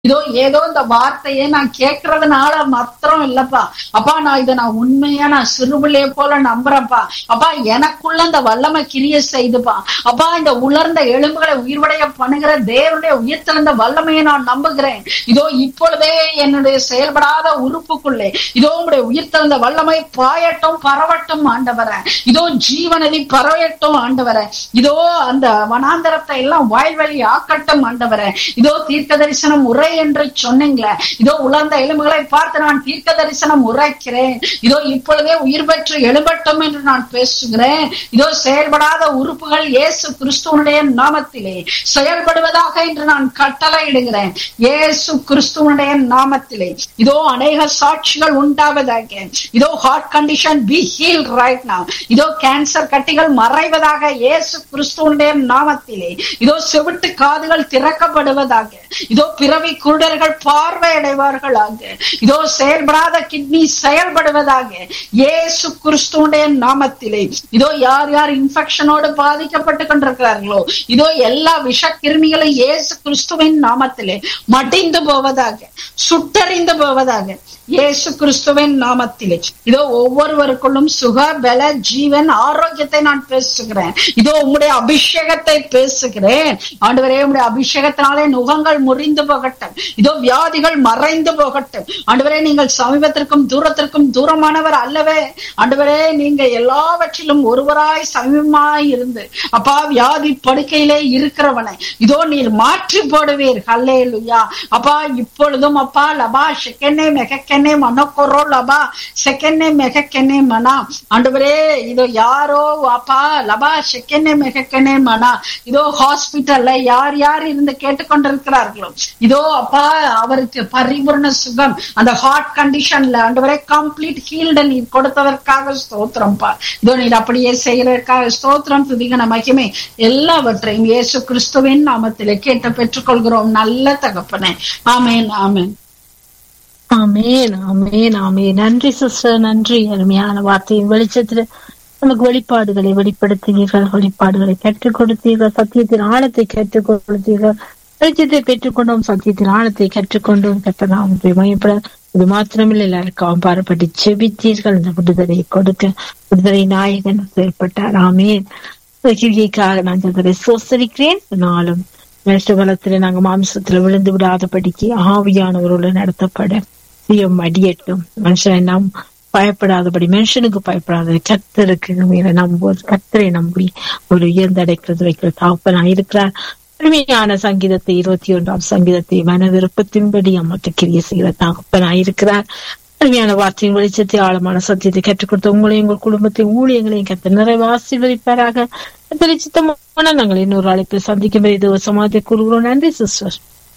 இதோ ஏதோ இந்த வார்த்தையை நான் கேட்கறதுனால மாத்திரம் இல்லப்பா அப்பா நான் இதை நான் உண்மையா நான் சிறுபிள்ளைய போல நம்புறேன்ப்பா அப்பா எனக்குள்ள இந்த வல்லமை கிரிய செய்துப்பா அப்பா இந்த உலர்ந்த எலும்புகளை உயிர்வடைய பண்ணுகிற தேவனுடைய உயிர்த்தெழுந்த வல்லமையை நான் நம்புகிறேன் இதோ இப்பொழுதே என்னுடைய செயல்படாத உறுப்புக்குள்ளே இதோ உங்களுடைய உயிர்த்தெழுந்த வல்லமை பாயட்டும் பரவட்டும் ஆண்டவர இதோ ஜீவனதி பரவட்டும் ஆண்டவர இதோ அந்த வனாந்தரத்தை எல்லாம் வாய்வழி ஆக்கட்டும் ஆண்டவர இதோ தீர்க்க தரிசனம் உரை என்று சொன்னீங்களே இதோ உலர்ந்த எலும்புகளை பார்த்து நான் தீர்க்க தரிசனம் உரைக்கிறேன் இதோ இப்பொழுதே உயிர் பெற்று எழுபட்டும் என்று நான் பேசுகிறேன் இதோ செயல்படாத உறுப்புகள் இயேசு கிறிஸ்துவனுடைய நாமத்திலே செயல்படுவதாக என்று நான் கட்டளையிடுகிறேன் இயேசு கிறிஸ்துவனுடைய நாமத்திலே இதோ அநேக சாட்சிகள் உண்டாவதாக இதோ heart condition be heal right now இதோ கேன்சர் கட்டிகள் மறைவதாக இயேசு கிறிஸ்துவனுடைய நாமத்திலே இதோ செவிட்டு காதுகள் திறக்கப்படுவதாக இதோ பிறவி குருடர்கள் பார்வையடைவார்களாக இதோ செயல்படாத கிட்னி செயல்படுவதாக இயேசு கிறிஸ்துவனுடைய நாமத்திலே இதோ யார் யார் இன்ஃபெக்ஷனோடு பாதிக்கப்பட்டு கொண்டிருக்கிறார்களோ இதோ எல்லா விஷ கிருமிகளும் இயேசு கிறிஸ்துவின் நாமத்திலே மடிந்து போவதாக சுட்டறிந்து போவதாக இயேசு கிறிஸ்துவின் நாமத்திலே இதோ ஒவ்வொருவருக்குள்ளும் சுக பல ஜீவன் ஆரோக்கியத்தை நான் பேசுகிறேன் இதோ உங்களுடைய அபிஷேகத்தை பேசுகிறேன் ஆண்டவரே உங்களுடைய அபிஷேகத்தினாலே நுகங்கள் முறிந்து போகட்டும் இதோ வியாதிகள் மறைந்து போகட்டும் ஆண்டவரே நீங்கள் சமீபத்திற்கும் தூரத்திற்கும் தூரமானவர் அல்லவே ஆண்டவரே நீங்க எல்லாவற்றிலும் ஒருவராய் சமீபமாய் இருந்து அப்பா வியாதி படுக்கையிலே இருக்கிறவனை இதோ நீர் மாற்றி போடுவீர் ஹல்லே லுயா அப்பா இப்பொழுதும் அப்பா லபா செகண்டே மெகக்கென்னே மனக்கொரோ லபா செகண்டே மெகக்கென்னே மனா ஆண்டவரே இதோ யாரோ அப்பா லபா செகண்டே மெகக்கென்னே மனா இதோ ஹாஸ்பிட்டல்ல யார் யார் இருந்து கேட்டுக்கொண்டிருக்கிறார்களோ இதோ அப்பா அவருக்கு பரிபூர்ண சுகம் அந்த ஹார்ட் கண்டிஷன்ல ஆண்டவரே கம்ப்ளீட் ஹீல்ட நீர் கொடுத்ததற்காக ஸ்தோத்திரம் பா இதோ நீர் அப்படியே செய்யறதற்காக ஸ்தோத்திரம் துதிகன மகிமை எல்லாவற்றையும் இயேசு கிறிஸ்துவின் நாமத்திலே கேட்டு பெற்றுக்கொள்கிறோம் நல்ல தகப்பனே ஆமேன் ஆமேன் ஆமேன் ஆமேன் ஆமேன் நன்றி சிஸ்டர் நன்றி அருமையான வார்த்தையின் வெளிச்சத்துல நமக்கு வெளிப்பாடுகளை வெளிப்படுத்தினீர்கள் வெளிப்பாடுகளை கற்றுக் கொடுத்தீர்கள் சத்தியத்தின் ஆழத்தை கற்றுக் கொடுத்தீர்கள் வெளிச்சத்தை பெற்றுக்கொண்டோம் சத்தியத்தின் ஆழத்தை கற்றுக்கொண்டோம் கத்தலாம் மையப்பட இது மாத்திரமில்லை எல்லாருக்கும் பாரப்பட்டு செபித்தீர்கள் இந்த விடுதலையை கொடுக்க விடுதலை நாயகன் செயல்பட்டார் ஆமேன் கிரிகைக்காக நான் அதை சோசரிக்கிறேன் நாளும் மேஷபலத்துல நாங்க மாம்சத்துல விழுந்து விடாதபடிக்கு ஆவியானவரோடு நடத்தப்பட சுயம் அடியட்டும் மனுஷனை நாம் பயப்படாதபடி மனுஷனுக்கு பயப்படாத கத்தருக்கு மேல நம்புவது கத்தரை நம்பி ஒரு உயர்ந்தடைக்கிறது வைக்கிற தாப்பனா இருக்கிறார் அருமையான சங்கீதத்தை இருபத்தி ஒன்றாம் சங்கீதத்தை மன விருப்பத்தின்படி அம்மட்டு கிரிய செய்கிற தகப்பனா இருக்கிறார் அருமையான வார்த்தையின் வெளிச்சத்தை ஆழமான சத்தியத்தை கற்றுக் கொடுத்த உங்களையும் உங்கள் குடும்பத்தை ஊழியங்களையும் கத்த நிறைவு ஆசீர்வதிப்பாராக வெளிச்சத்தமான நாங்கள் இன்னொரு அழைப்பில் சந்திக்கும் இது சமாதி கூறுகிறோம் நன்றி சிஸ்டர்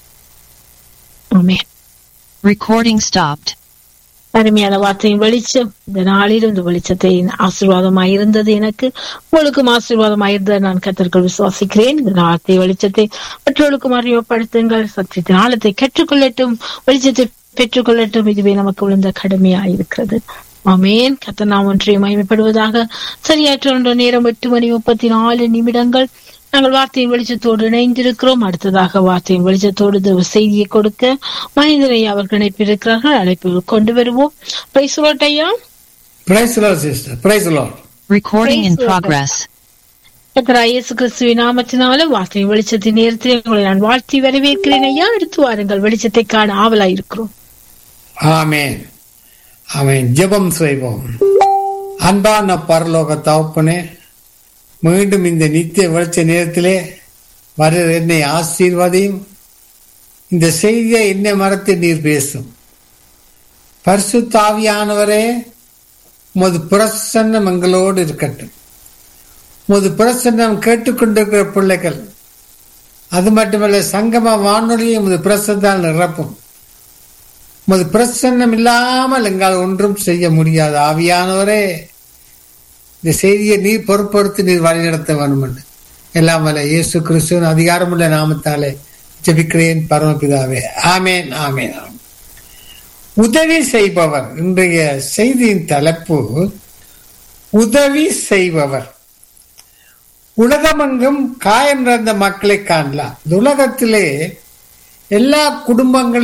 ஆமே Recording stopped. அருமையான வார்த்தையின் வெளிச்சம் இந்த நாளில் இந்த வெளிச்சத்தை ஆசீர்வாதமாய் இருந்தது எனக்கு உங்களுக்கும் ஆசீர்வாதமாய் இருந்தது நான் கத்தர்கள் விசுவாசிக்கிறேன் இந்த வார்த்தை வெளிச்சத்தை மற்றவர்களுக்கும் அறிமுகப்படுத்துங்கள் சத்தியத்தின் ஆழத்தை கற்றுக்கொள்ளட்டும் வெளிச்சத்தை பெற்றுக்கொள்ளட்டும் இதுவே நமக்கு விழுந்த கடமையாய் இருக்கிறது ஆமேன் கத்த நாம் ஒன்றை மகிமைப்படுவதாக சரியாற்ற ஒன்று நேரம் எட்டு மணி முப்பத்தி நாலு நிமிடங்கள் நாங்கள் வார்த்தையின் வெளிச்சத்தோடு இணைந்திருக்கிறோம் அடுத்ததாக வார்த்தையின் வெளிச்சத்தோடு தேவ செய்தியை கொடுக்க மனிதரை அவர்கள் இணைப்பிருக்கிறார்கள் அழைப்பு கொண்டு வருவோம் ஐயா Praise the Lord, sister. Praise the Lord. Recording in Praise the Lord. progress. கர்த்தராகிய இயேசு கிறிஸ்துவின் நாமத்தினால வார்த்தையின் வெளிச்சத்தின் நேரத்தில் உங்களை நான் வாழ்த்தி வரவேற்கிறேன் ஐயா எடுத்து வாருங்கள் வெளிச்சத்தை காண ஆவலாய் இருக்கிறோம் ஆமென் ஆமென் ஜெபம் செய்வோம் அன்பான பரலோக தகப்பனே மீண்டும் இந்த நித்திய வெளிச்ச நேரத்திலே வர என்னை ஆசீர்வதியும் இந்த செய்தியை என்னை மறத்து நீர் பேசும் பரிசுத்தாவியானவரே உமது பிரசன்னம் எங்களோடு இருக்கட்டும் உமது பிரசன்னம் கேட்டுக்கொண்டிருக்கிற பிள்ளைகள் அது மட்டுமல்ல சங்கம வானொலியை உமது பிரசன்னால் நிரப்பும் உமது பிரசன்னம் இல்லாமல் எங்களால் ஒன்றும் செய்ய முடியாது ஆவியானவரே இந்த செய்தியை நீர் பொறுப்படுத்தி நீர் வழிநடத்த வேண்டும் என்று எல்லாம் வல்ல இயேசு கிறிஸ்துவின் அதிகாரமுள்ள நாமத்தாலே ஜெபிக்கிறேன் பரமபிதாவே ஆமேன் ஆமேன் ஆமேன். உதவி செய்பவர் இன்றைய செய்தியின் தலைப்பு உதவி செய்பவர் உலகமெங்கும் காயம் நிறைந்த மக்களை காணலாம் இந்த உலகத்திலே எல்லா குடும்பங்களும்